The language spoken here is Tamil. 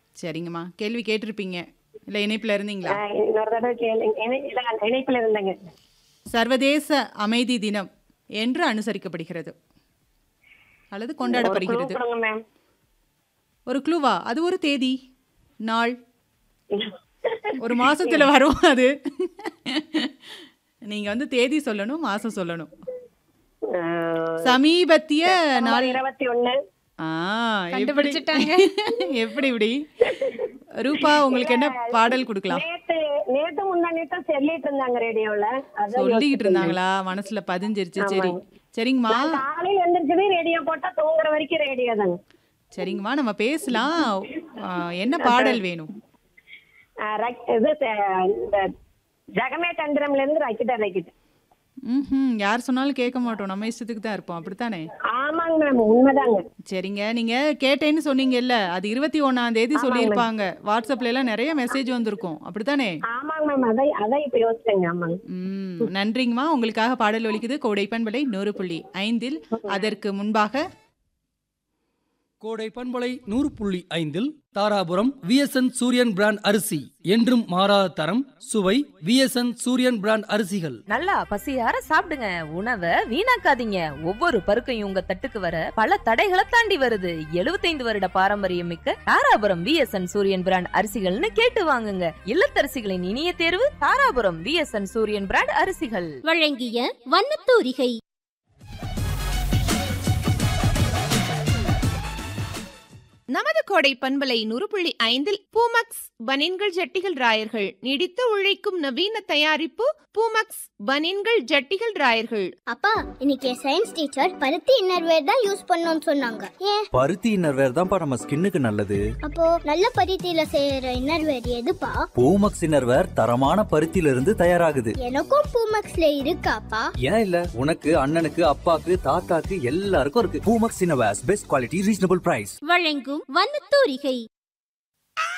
சரிங்கம்மா கேள்வி கேட்டிருப்பீங்க இல்லை இணைப்பில் இருந்தீங்களா ஆஹ் இன்னொரு தடவை கேளுங்க இணை- இல்ல, இணைப்புல இருந்தேங்க சர்வதேச அமைதி தினம் என்று அனுசரிக்கப்படுகிறது அல்லது ஒரு clue கொண்டாடப்படுகிறது கொடுங்க மேம் ஒரு க்ளூவா அது ஒரு தேதி நாள் ஒரு மாசத்துல வரும் அது நீங்க வந்து தேதி சொல்லணும் மாசம் சொல்லணும் சமீபத்திய நாள் இருபத்தி ஒண்ணு ஆ எப்படி எப்படி இப்படி ரூபா உங்களுக்கு என்ன பாடல் கொடுக்கலாம் நேத்து நேத்து முந்தா நேத்து சொல்லிட்டு இருந்தாங்க ரேடியோல அதான் சொல்லிக்கிட்டு இருந்தாங்களா மனசுல பதிஞ்சிருச்சு சரி சரிங்கம்மா காலையில எந்திரிச்சதே ரேடியோ போட்டா தூங்குற வரைக்கும் ரேடியோ தாங்க சரிங்கம்மா நம்ம பேசலாம் ஆ, என்ன பாடல் வேணும் ஆஹ் ரக்- இது அஹ், இந்த ஜகமே தந்திரம்ல இருந்து ரக்கிட்ட ரக்கிட்ட ம் யார் சொன்னாலும் கேட்க மாட்டோம் நம்ம இஷ்டத்துக்கு தான் இருப்போம் அப்படித்தானே ஆமாங்க மேம் உண்மைதாங்க சரிங்க நீங்க கேட்டேன்னு சொன்னீங்கல்ல அது இருபத்தி ஒன்னாம் தேதி சொல்லியிருப்பாங்க வாட்ஸ்அப்ல எல்லாம் நிறைய மெசேஜ் வந்திருக்கும் அப்படித்தானே ஆமாங்க மேம் அதான் அதான் இப்ப யோசிச்சேங்க ஆமாங்க ம் நன்றிங்கம்மா உங்களுக்காக பாடல் ஒலிக்குது கோடைப்பன் விலை நூறு புள்ளி ஐந்தில் அதற்கு முன்பாக கோடை பண்பலை நூறு புள்ளி ஐந்தில் தாராபுரம் விஎஸ்என் சூரியன் பிராண்ட் அரிசி என்றும் மாறாத தரம் சுவை விஎஸ்என் சூரியன் பிராண்ட் அரிசிகள் நல்லா பசியார சாப்பிடுங்க உணவை வீணாக்காதீங்க ஒவ்வொரு பருக்கையும் உங்க தட்டுக்கு வர பல தடைகளை தாண்டி வருது 75 வருட பாரம்பரியம் மிக்க தாராபுரம் விஎஸ்என் சூரியன் பிராண்ட் அரிசிகள்னு கேட்டு வாங்குங்க இல்லத்தரசிகளின் இனிய தேர்வு தாராபுரம் விஎஸ்என் சூரியன் பிராண்ட் அரிசிகள் வழங்கிய வண்ணத்தூரிகை நமது கோடை பண்பலை நூறு புள்ளி ஐந்தில் பூமக்ஸ் பனின்கள் ஜட்டிகள் ராயர்கள் நீடித்து உழைக்கும் நவீன தயாரிப்பு பூமக்ஸ் பனின்கள் ஜட்டிகள் ராயர்கள் அப்பா இன்னைக்கு சயின்ஸ் டீச்சர் பருத்தி இன்னர்வேர் தான் யூஸ் பண்ணணும்னு சொன்னாங்க ஏன் பருத்தி இன்னர்வேர் தான்ப்பா நம்ம ஸ்கின்னுக்கு நல்லது அப்போ நல்ல பருத்தியில செய்யற இன்னர்வேர் எதுப்பா பூமக்ஸ் இன்னர்வேர் தரமான பருத்தியில இருந்து தயாராகுது எனக்கும் பூமக்ஸ்ல இருக்காப்பா ஏன் இல்ல உனக்கு அண்ணனுக்கு அப்பாக்கு தாத்தாக்கு எல்லாருக்கும் இருக்கு Poomex innerwears best quality reasonable price வழங்கும் வண்ணத்தூரிகை